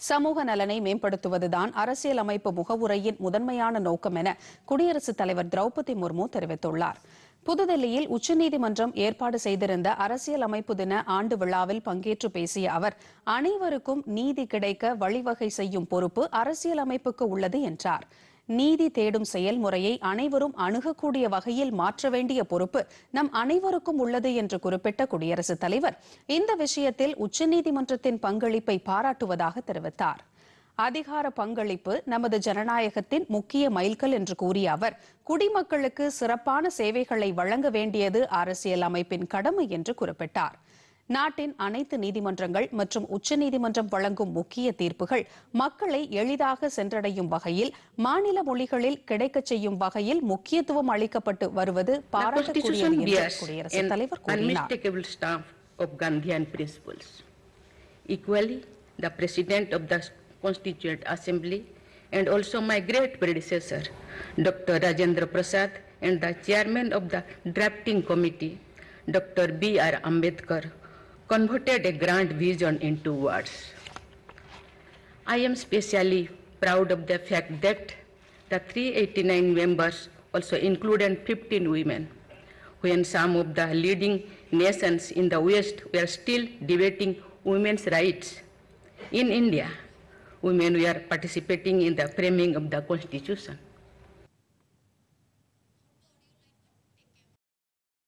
சமூக நலனை மேம்படுத்துவதுதான் அரசியலமைப்பு முகவுரையின் முதன்மையான நோக்கம் என குடியரசுத் தலைவர் திரௌபதி முர்மு தெரிவித்துள்ளார் புதுதில்லியில் உச்சநீதிமன்றம் ஏற்பாடு செய்திருந்த அரசியலமைப்பு தின ஆண்டு விழாவில் பங்கேற்று பேசிய அவர் அனைவருக்கும் நீதி கிடைக்க வழிவகை செய்யும் பொறுப்பு அரசியலமைப்புக்கு உள்ளது என்றார் நீதி தேடும் செயல்முறையை அனைவரும் அணுகக்கூடிய வகையில் மாற்ற வேண்டிய பொறுப்பு நம் அனைவருக்கும் உள்ளது என்று குறிப்பிட்ட குடியரசுத் தலைவர் இந்த விஷயத்தில் உச்சநீதிமன்றத்தின் பங்களிப்பை பாராட்டுவதாக தெரிவித்தார் அதிகார பங்களிப்பு நமது ஜனநாயகத்தின் முக்கிய மைல்கல் என்று கூறிய அவர் குடிமக்களுக்கு சிறப்பான சேவைகளை வழங்க வேண்டியது அரசியல் அமைப்பின் கடமை என்று குறிப்பிட்டார் நாட்டின் அனைத்து நீதிமன்றங்கள் மற்றும் உச்சநீதிமன்றம் வழங்கும் முக்கிய தீர்ப்புகள் மக்களை எளிதாக சென்றடையும் வகையில் மாநில மொழிகளில் கிடைக்கச் செய்யும் வகையில் முக்கியத்துவம் அளிக்கப்பட்டு வருவது The பாராட்டக்கூடியது Constitution என்று bears குடியரசுத் an தலைவர் கூறினார் unmistakable stamp of Gandhian principles. Equally, the President of the Constituent Assembly and also my great predecessor, Dr. Rajendra Prasad, and the Chairman of the Drafting Committee, Dr. B.R. Ambedkar, converted a grand vision into words. I am especially proud of the fact that the 389 members also included 15 women, when some of the leading nations in the West were still debating women's rights. In India, women were participating in the framing of the Constitution.